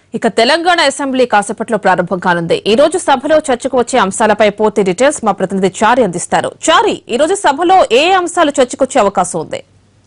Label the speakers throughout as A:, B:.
A: ఇక తెలంగాణ అసెంబ్లీ కాసేపట్లో ప్రారంభం కానుంది ఈ రోజు సభలో చర్చకు వచ్చే అంశాలపై పూర్తి డీటెయిల్స్ మా ప్రతినిధి చారి అందిస్తారు చారి ఈ రోజు సభలో ఏ అంశాలు చర్చకొచ్చే అవకాశం ఉంది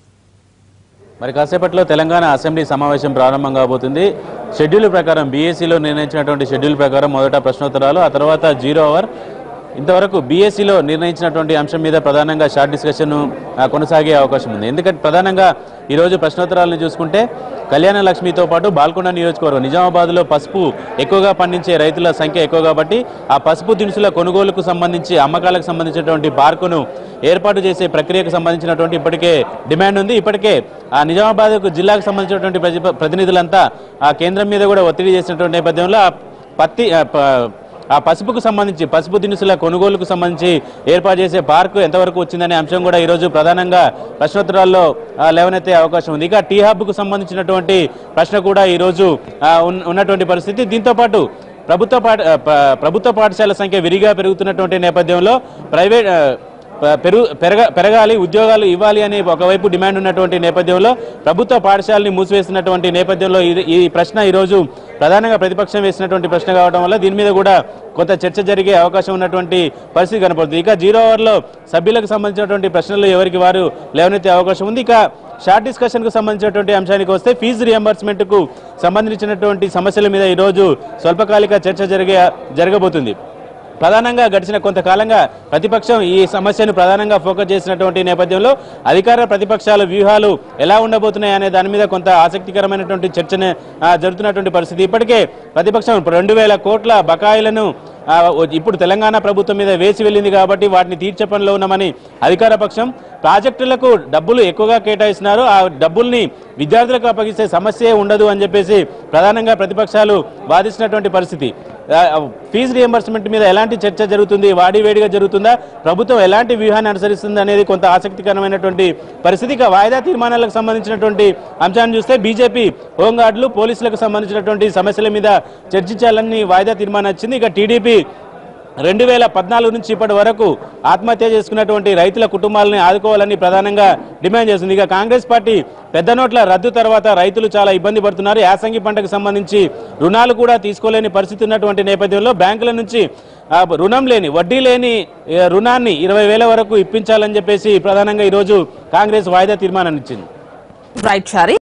B: మరి కాసేపట్లో తెలంగాణ అసెంబ్లీ సమావేశం ప్రారంభం కాబోతుంది షెడ్యూల్ ప్రకారం బీఎస్సీలో నిర్ణయించినటువంటి షెడ్యూల్ ప్రకారం మొదట ప్రశ్నోత్తరాలు ఆ తర్వాత జీరో అవర్ ఇంతవరకు బీఎస్సీలో నిర్ణయించినటువంటి అంశం మీద ప్రధానంగా షార్ట్ డిస్కషన్ ఆ, కొనసాగే అవకాశం ఉంది ఎందుకంటే ప్రధానంగా ఈరోజు ప్రశ్నోత్తరాలను చూసుకుంటే కళ్యాణ లక్ష్మితో పాటు బాల్కొండ నియోజకవర్గం నిజామాబాద్లో పసుపు ఎక్కువగా పండించే రైతుల సంఖ్య ఎక్కువ కాబట్టి ఆ పసుపు దినుసుల కొనుగోలుకు సంబంధించి అమ్మకాలకు సంబంధించినటువంటి పార్కును ఏర్పాటు చేసే ప్రక్రియకు సంబంధించినటువంటి ఇప్పటికే డిమాండ్ ఉంది ఇప్పటికే ఆ నిజామాబాద్ జిల్లాకు సంబంధించినటువంటి ప్రజ- ప్రతినిధులంతా ఆ కేంద్రం మీద కూడా ఒత్తిడి చేసినటువంటి నేపథ్యంలో ఆ పత్తి ఆ ప- ఆ పసుపుకు సంబంధించి పసుపు దినుసుల కొనుగోలుకు సంబంధించి ఏర్పాటు చేసే పార్కు ఎంతవరకు వచ్చిందనే అంశం కూడా ఈరోజు ప్రధానంగా ప్రశ్నోత్తరాల్లో ఆ, లేవనెత్తే అవకాశం ఉంది ఇక టీ హబ్కు సంబంధించినటువంటి ప్రశ్న కూడా ఈరోజు ఆ, ఉన్న- ఉన్నటువంటి పరిస్థితి దీంతో పాటు ప్రభుత్వ పాఠ ఆ, ప- ప్రభుత్వ పాఠశాల సంఖ్య విరిగా పెరుగుతున్నటువంటి నేపథ్యంలో ప్రైవేట్ ఆ, ప- పెరుగు పెరగ పెరగాలి ఉద్యోగాలు ఇవ్వాలి అనే ఒకవైపు డిమాండ్ ఉన్నటువంటి నేపథ్యంలో ప్రభుత్వ పాఠశాలని మూసివేసినటువంటి నేపథ్యంలో ఇది- ఈ ప్రశ్న ఈరోజు ప్రధానంగా ప్రతిపక్షం వేసినటువంటి ప్రశ్న కావడం వల్ల దీని మీద కూడా కొంత చర్చ జరిగే అవకాశం ఉన్నటువంటి పరిస్థితి కనపడుతుంది ఇక జీరో అవర్లో సభ్యులకు సంబంధించినటువంటి ప్రశ్నలు ఎవరికి వారు లేవనెత్తే అవకాశం ఉంది ఇక షార్ట్ డిస్కషన్ కు సంబంధించినటువంటి అంశానికి వస్తే ఫీజు రియంబర్స్మెంట్ కు సంబంధించినటువంటి సమస్యల మీద ఈరోజు స్వల్పకాలిక చర్చ జరిగే జరగబోతుంది ప్రధానంగా గడిచిన కొంతకాలంగా ప్రతిపక్షం ఈ సమస్యను ప్రధానంగా ఫోకస్ చేసినటువంటి నేపథ్యంలో అధికార ప్రతిపక్షాల వ్యూహాలు ఎలా ఉండబోతున్నాయి అనే దాని మీద కొంత ఆసక్తికరమైనటువంటి చర్చనే ఆ, జరుగుతున్నటువంటి పరిస్థితి ఇప్పటికే ప్రతిపక్షం రెండు వేల కోట్ల బకాయిలను ఆ, ఇప్పుడు తెలంగాణ ప్రభుత్వం మీద వేసి వెళ్ళింది కాబట్టి వాటిని తీర్చే పనిలో ఉన్నామని అధికార పక్షం ప్రాజెక్టులకు డబ్బులు ఎక్కువగా కేటాయిస్తున్నారు ఆ డబ్బుల్ని విద్యార్థులకు అప్పగిస్తే సమస్యే ఉండదు అని చెప్పేసి ప్రధానంగా ప్రతిపక్షాలు వాదిస్తున్నటువంటి పరిస్థితి ఆ, ఫీజు రియంబర్స్మెంట్ మీద ఎలాంటి చర్చ జరుగుతుంది వాడివేడిగా జరుగుతుందా ప్రభుత్వం ఎలాంటి వ్యూహాన్ని అనుసరిస్తుంది అనేది కొంత ఆసక్తికరమైనటువంటి పరిస్థితి ఇక వాయిదా తీర్మానాలకు సంబంధించినటువంటి అంశాన్ని చూస్తే బీజేపీ హోంగార్డులు పోలీసులకు సంబంధించినటువంటి సమస్యల మీద చర్చించాలని వాయిదా తీర్మానం వచ్చింది ఇక టీడీపీ రెండు వేల పద్నాలుగు నుంచి ఇప్పటి వరకు ఆత్మహత్య చేసుకున్నటువంటి రైతుల కుటుంబాలని ఆదుకోవాలని ప్రధానంగా డిమాండ్ చేస్తుంది ఇక కాంగ్రెస్ పార్టీ పెద్ద నోట్ల రద్దు తర్వాత రైతులు చాలా ఇబ్బంది పడుతున్నారు యాసంగి పంటకు సంబంధించి రుణాలు కూడా తీసుకోలేని పరిస్థితి ఉన్నటువంటి నేపథ్యంలో బ్యాంకుల నుంచి ఆ, రుణం లేని వడ్డీ లేని ఏ, రుణాన్ని ఇరవై వేల వరకు ఇప్పించాలని చెప్పేసి ప్రధానంగా ఈరోజు కాంగ్రెస్ వాయిదా తీర్మానాన్ని ఇచ్చింది
A: రైట్ చారి